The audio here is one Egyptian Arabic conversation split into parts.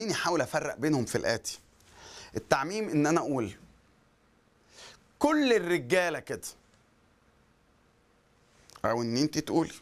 خليني احاول افرق بينهم في الاتي التعميم ان انا اقول كل الرجاله كده او ان انت تقولي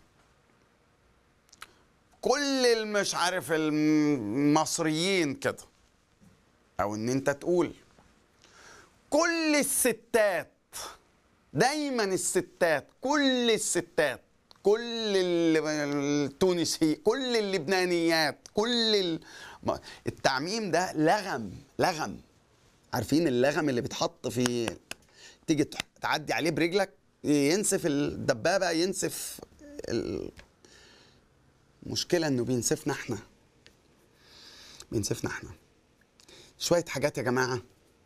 كل المش عارف المصريين كده او ان انت تقول كل الستات دايما الستات كل الستات كل ال- التونسي كل اللبنانيات كل ال... ما- التعميم ده لغم لغم عارفين اللغم اللي بيتحط في تيجي تح- تعدي عليه برجلك ينسف الدبابه ينسف ال- المشكله انه بينسفنا احنا بينسفنا احنا شويه حاجات يا جماعه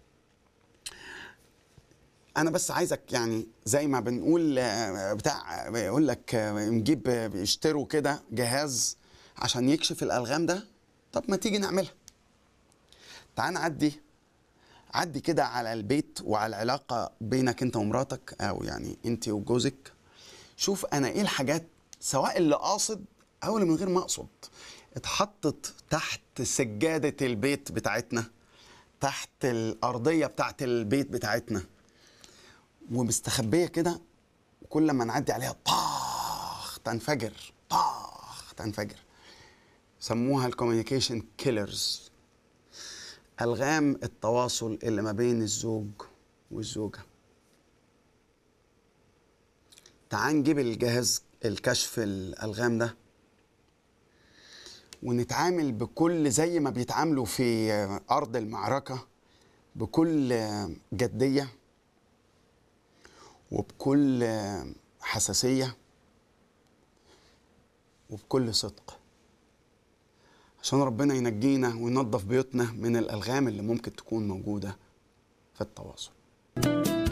انا بس عايزك يعني زي ما بنقول آه، بتاع بيقول لك آه، نجيب آه، بيشتروا كده جهاز عشان يكشف الالغام ده طب ما تيجي نعملها تعال نعدي عدي كده على البيت وعلى العلاقه بينك انت ومراتك او يعني انت وجوزك شوف انا ايه الحاجات سواء اللي قاصد او اللي من غير ما اقصد اتحطت تحت سجاده البيت بتاعتنا تحت الارضيه بتاعت البيت بتاعتنا ومستخبيه كده وكل ما نعدي عليها طاخ تنفجر طاخ تنفجر سموها الكوميونيكيشن كيلرز الغام التواصل اللي ما بين الزوج والزوجه تعال نجيب الجهاز الكشف الالغام ده ونتعامل بكل زي ما بيتعاملوا في ارض المعركه بكل جديه وبكل حساسيه وبكل صدق عشان ربنا ينجينا وينظف بيوتنا من الالغام اللي ممكن تكون موجوده في التواصل